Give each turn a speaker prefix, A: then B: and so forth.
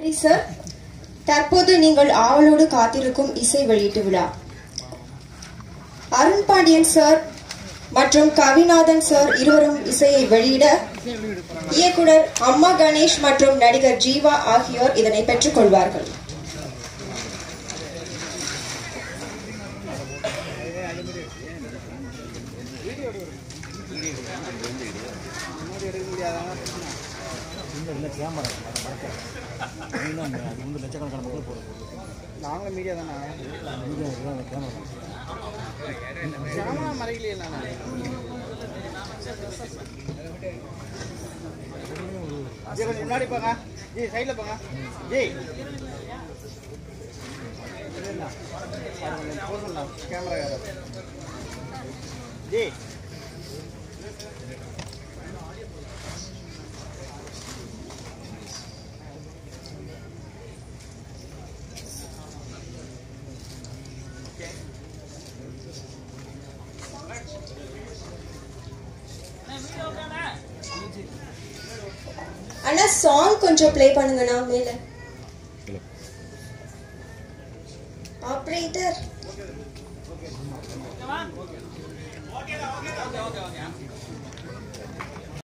A: சரி சார் தற்போது நீங்கள் ஆவலோடு காத்திருக்கும் இசை வெளியீட்டு விழா அருண் பாண்டியன் சார் மற்றும் கவிநாதன் சார் இருவரும் இசையை வெளியிட இயக்குனர் அம்மா கணேஷ் மற்றும் நடிகர் ஜீவா ஆகியோர் இதனை பெற்றுக் கொள்வார்கள்
B: நாங்களும் மீடியா தானே கேமரா மறைக்கலையே நான் ஜி கொஞ்சம் முன்னாடி போங்க ஜி சைடில் போங்க ஜி போதும்ண்ணா கேமரா ஜி
A: அண்ணா சாங் கொஞ்சம் ப்ளே பண்ணுங்கண்ணா மேல ஆப்ரேட்டர்